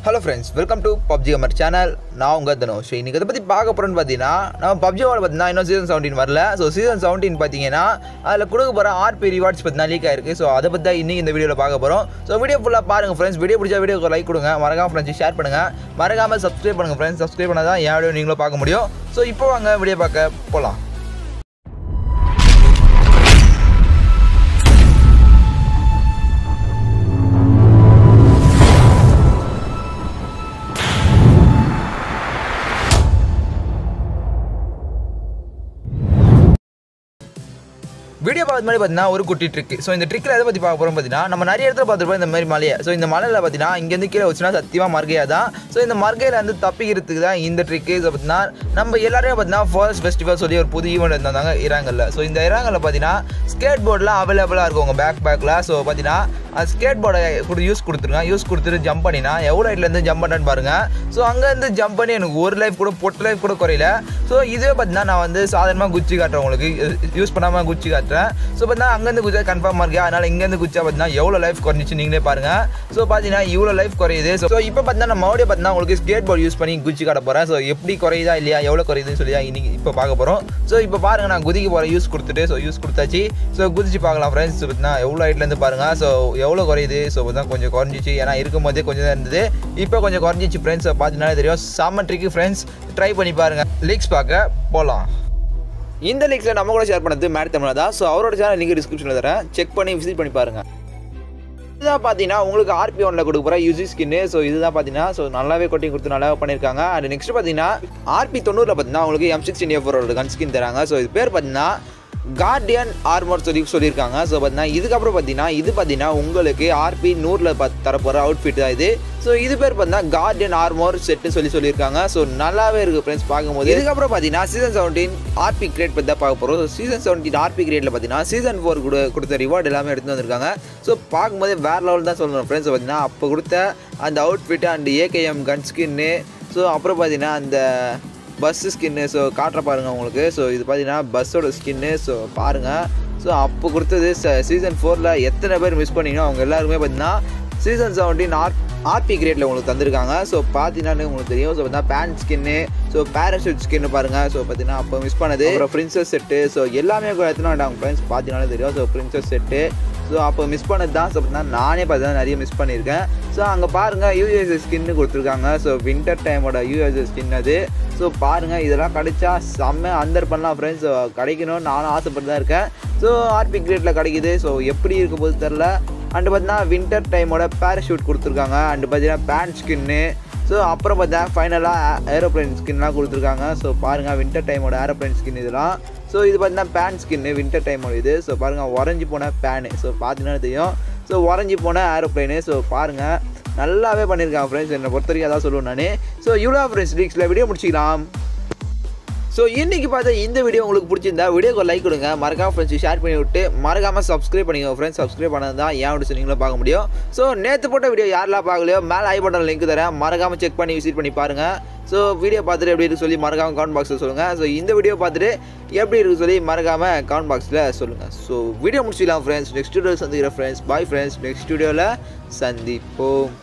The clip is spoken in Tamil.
hello friends welcome to PUBG Amar channel நான் உங்கள் தனுஷ் இன்றைக்கி இதை பற்றி பார்க்க போகிறோன்னு பார்த்தீங்கன்னா நம்ம பப்ஜியோட பார்த்தீங்கன்னா இன்னும் சீசன் செவன்டீன் வரல ஸோ சீசன் செவன்டீன் பார்த்தீங்கன்னா அதில் கொடுக்க போகிற ஆர்பி ரிவார்ட்ஸ் பார்த்தீங்கன்னா லீக் ஆயிருக்கு ஸோ அதை பற்றி தான் இன்றைக்கி இந்த வீடியோவில் பார்க்க போகிறோம் ஸோ வீடியோ ஃபுல்லாக பாருங்கள் ஃப்ரெண்ட்ஸ் வீடியோ பிடிச்சா வீடியோக்கு லைக் கொடுங்க மறக்காம ஃப்ரெண்ட்ஸ் ஷேர் பண்ணுங்கள் மறக்காமல் சப்ஸ்கிரைப் பண்ணுங்கள் ஃப்ரெண்ட்ஸ் சப்ஸ்கிரைப் பண்ணால் தான் என் வீடியோ நீங்களும் பார்க்க முடியும் ஸோ இப்போ வாங்க வீடியோ பார்க்க போகலாம் வீடியோ பார்த்த மாதிரி பார்த்தீங்கன்னா ஒரு குட்டி ட்ரிக் ஸோ இந்த ட்ரிக்கில் எதை பற்றி பார்க்க போகிறோம் பார்த்தீங்கன்னா நம்ம நிறைய இடத்துல பார்த்துருப்போம் இந்த மாதிரி மலையை ஸோ இந்த மலையில் பார்த்தீங்கன்னா இங்கேருந்து கீழே வச்சுனா சத்தியமாக மர்கையாக தான் ஸோ இந்த மர்கையில் வந்து தப்பிக்கிறதுக்கு தான் இந்த ட்ரிக்கு ஸோ பார்த்தீங்கன்னா நம்ம எல்லாரையும் பார்த்தீங்கன்னா ஃபாரஸ்ட் ஃபெஸ்டிவல் சொல்லி ஒரு புது ஈவெண்ட் இருந்தாங்க இறாங்கல்ல ஸோ இந்த இறாங்கல்ல பார்த்தீங்கன்னா ஸ்கேட் போர்டெலாம் அவைலபிளாக இருக்கும் உங்கள் பேக் பேக்கில் ஸோ பார்த்தீங்கன்னா அந்த ஸ்கேட் போர்டை கூட யூஸ் கொடுத்துருங்க யூஸ் கொடுத்துட்டு ஜம்ப் பண்ணினா எவ்வளோ ஹைட்லேருந்து ஜம்ப் பண்ணேன்னு பாருங்கள் ஸோ அங்கேருந்து ஜம்ப் பண்ணி எனக்கு ஒரு லைஃப் கூட பொட்டு லைஃப் கூட குறையல ஸோ இதுவே பார்த்தீங்கன்னா நான் வந்து சாதாரணமாக குச்சி காட்டுறேன் உங்களுக்கு யூஸ் பண்ணாமல் குச்சி காட்டுறேன் ஸோ பார்த்தீங்கன்னா அங்கேருந்து குச்சா கன்ஃபார்மாக இருக்கு அதனால் இங்கேருந்து குச்சா பார்த்தீங்கன்னா எவ்வளோ லைஃப் குறைஞ்சிச்சு நீங்களே பாருங்கள் ஸோ பார்த்தீங்கன்னா இவ்வளோ லைஃப் குறையுது ஸோ இப்போ பார்த்தீங்கன்னா நான் மறுபடியும் பார்த்தீங்கன்னா உங்களுக்கு ஸ்கேட் போர்டு யூஸ் பண்ணி குச்சி காட்ட போகிறேன் ஸோ எப்படி குறையுதா இல்லையா எவ்வளோ குறையுதுன்னு சொல்லி தான் இன்னைக்கு இப்போ பார்க்க போகிறோம் ஸோ இப்போ பாருங்க நான் குதிக்க போகிறேன் யூஸ் கொடுத்துட்டு ஸோ யூஸ் கொடுத்தாச்சு ஸோ குதிச்சு பார்க்கலாம் ஃப்ரெண்ட்ஸ் பார்த்தீங்கன்னா எவ்வளோ ஹைட்லேருந்து பாருங்கள் ஸோ எவ்வளோ குறையுது ஸோ தான் கொஞ்சம் குறைஞ்சிச்சு ஏன்னா இருக்கும் போதே கொஞ்சம் தான் இருந்தது இப்போ கொஞ்சம் குறைஞ்சிச்சு ஃப்ரெண்ட்ஸ் பார்த்தீங்கன்னா தெரியும் செம்ம ட்ரிக்கு ஃப்ரெண்ட்ஸ் ட்ரை பண்ணி பாருங்கள் லீக்ஸ் பார்க்க போகலாம் இந்த லிங்க்ஸில் நம்ம கூட ஷேர் பண்ணது மேட் தமிழா தான் ஸோ அவரோட சேனல் லிங்க் டிஸ்கிரிப்ஷனில் தரேன் செக் பண்ணி விசிட் பண்ணி பாருங்கள் இதுதான் பார்த்தீங்கன்னா உங்களுக்கு ஆர்பி ஒன்ல கொடுக்க போகிற யூசி ஸ்கின்னு ஸோ இதுதான் பார்த்தீங்கன்னா ஸோ நல்லாவே கொட்டி கொடுத்து நல்லா பண்ணியிருக்காங்க அண்ட் நெக்ஸ்ட் பார்த்தீங்கன்னா ஆர்பி தொண்ணூறில் பார்த்தீங்கன்னா உங்களுக்கு எம் சிக்ஸ்டின் எஃபோரோட கன் ஸ்கின் தராங்க ஸோ இது பேர் பார்த்தீங்கன்னா கார்டியன் ஆர்மர் சொல்லி சொல்லியிருக்காங்க ஸோ பார்த்தீங்கன்னா இதுக்கப்புறம் பார்த்தீங்கன்னா இது பார்த்தீங்கன்னா உங்களுக்கு ஆர்பி நூறில் பத் தரப்போகிற அவுட்ஃபிட் தான் இது ஸோ இது பேர் பார்த்தீங்கன்னா கார்டியன் ஆர்மோர் செட்டு சொல்லி சொல்லியிருக்காங்க ஸோ நல்லாவே இருக்குது ஃப்ரெண்ட்ஸ் பார்க்கும்போது இதுக்கப்புறம் பார்த்தீங்கன்னா சீசன் செவன்டீன் ஆர்பி கிரேட் பற்றி தான் பார்க்க போகிறோம் ஸோ சீசன் செவன்டீன் ஆர்பி கிரேட்டில் பார்த்தீங்கன்னா சீசன் ஃபோர் கூட கொடுத்த ரிவார்டு எல்லாமே எடுத்து வந்திருக்காங்க ஸோ பார்க்கும்போது வேறு லெவல் தான் சொல்லணும் ஃப்ரெண்ட்ஸ் பார்த்தீங்கன்னா அப்போ கொடுத்த அந்த அவுட்ஃபிட் அண்ட் ஏகேஎம் கன் ஸ்கின்னு ஸோ அப்புறம் பார்த்தீங்கன்னா அந்த பஸ்ஸு ஸ்கின்னு ஸோ காட்டுற பாருங்கள் உங்களுக்கு ஸோ இது பார்த்தீங்கன்னா பஸ்ஸோட ஸ்கின்னு ஸோ பாருங்கள் ஸோ அப்போ கொடுத்தது சீசன் ஃபோரில் எத்தனை பேர் மிஸ் பண்ணீங்கன்னா அவங்க எல்லாருமே பார்த்தீங்கன்னா சீசன் செவன்டீன் ஆர் ஆர்பி கிரேட்டில் உங்களுக்கு தந்திருக்காங்க ஸோ பார்த்தீங்கன்னா உங்களுக்கு தெரியும் ஸோ பார்த்தீங்கன்னா பேண்ட் ஸ்கின்னு ஸோ பேராஷூட் ஸ்கின்னு பாருங்கள் ஸோ பார்த்தீங்கன்னா அப்போ மிஸ் பண்ணது அப்புறம் பிரின்சஸ் செட்டு ஸோ எல்லாமே எடுத்துன்னு வேண்டாம் ஃப்ரெண்ட்ஸ் பார்த்தீங்கன்னா தெரியும் ஸோ பிரின்சஸ் செட்டு ஸோ அப்போ மிஸ் பண்ணது தான் ஸோ பார்த்தீங்கன்னா நானே பார்த்தீங்கன்னா நிறைய மிஸ் பண்ணியிருக்கேன் ஸோ அங்கே பாருங்கள் யூஎஸ்எஸ் ஸ்கின்னு கொடுத்துருக்காங்க ஸோ வின்டர் டைமோட யூஎஸ்எஸ் ஸ்கின் அது ஸோ பாருங்கள் இதெல்லாம் கிடைச்சா செம்ம அந்தர் பண்ணலாம் ஃப்ரெண்ட்ஸ் ஸோ கிடைக்கணும்னு நானும் ஆசைப்பட்டு தான் இருக்கேன் ஸோ ஆர்பி கிரேட்டில் கிடைக்குது ஸோ எப்படி இருக்க போது தெரில அண்டு பார்த்தீங்கன்னா வின்டர் டைமோட பேராஷூட் கொடுத்துருக்காங்க அண்டு பார்த்தீங்கன்னா பேண்ட் ஸ்கின்னு ஸோ அப்புறம் பார்த்தா ஃபைனலாக ஏரோப்ளைன் ஸ்கின்லாம் கொடுத்துருக்காங்க ஸோ பாருங்கள் வின்டர் டைமோட ஏரோப்ளைன் ஸ்கின் இதெல்லாம் ஸோ இது பார்த்தீங்கன்னா பேன் ஸ்கின்னு வின்டர் டைமோட இது ஸோ பாருங்கள் உறைஞ்சி போன பேனு ஸோ பார்த்தீங்கன்னா தெரியும் ஸோ உறைஞ்சி போன ஏரோப்ளைனு ஸோ பாருங்கள் நல்லாவே பண்ணியிருக்காங்க ஃப்ரெண்ட்ஸ் என்னை பொறுத்த வரைக்கும் அதான் சொல்லுவேன் நான் ஸோ இவ்வளோ ஃப்ரெண்ட்ஸ் லீக்ஸில் வீடியோ முடிச்சிக்கலாம் ஸோ இன்றைக்கி பார்த்தா இந்த வீடியோ உங்களுக்கு பிடிச்சிருந்தா வீடியோக்கு லைக் கொடுங்க மறக்காம ஃப்ரெண்ட்ஸ் ஷேர் பண்ணி விட்டு மறக்காமல் சப்ஸ்கிரைப் பண்ணிக்கோங்க ஃப்ரெண்ட்ஸ் சப்ஸ்கிரைப் பண்ணது தான் ஏன் வீடியோ நீங்களும் பார்க்க முடியும் ஸோ நேற்று போட்ட வீடியோ யாரெல்லாம் பார்க்கலையோ மேலே ஐ பட்டன் லிங்க் தரேன் மறக்காமல் செக் பண்ணி விசிட் பண்ணி பாருங்கள் ஸோ வீடியோ பார்த்துட்டு எப்படி இருக்கு சொல்லி மறக்காமல் கமெண்ட் பாக்ஸில் சொல்லுங்கள் ஸோ இந்த வீடியோ பார்த்துட்டு எப்படி இருக்கு சொல்லி மறக்காமல் கமெண்ட் பாக்ஸில் சொல்லுங்கள் ஸோ வீடியோ முடிச்சிடலாம் ஃப்ரெண்ட்ஸ் நெக்ஸ்ட் வீடியோ சந்திக்கிறேன் ஃப்ரெண்ட்ஸ் பாய் ஃப்ரெண்ட்ஸ் நெக்ஸ்ட் வீடியோவில் சந்திப்போம்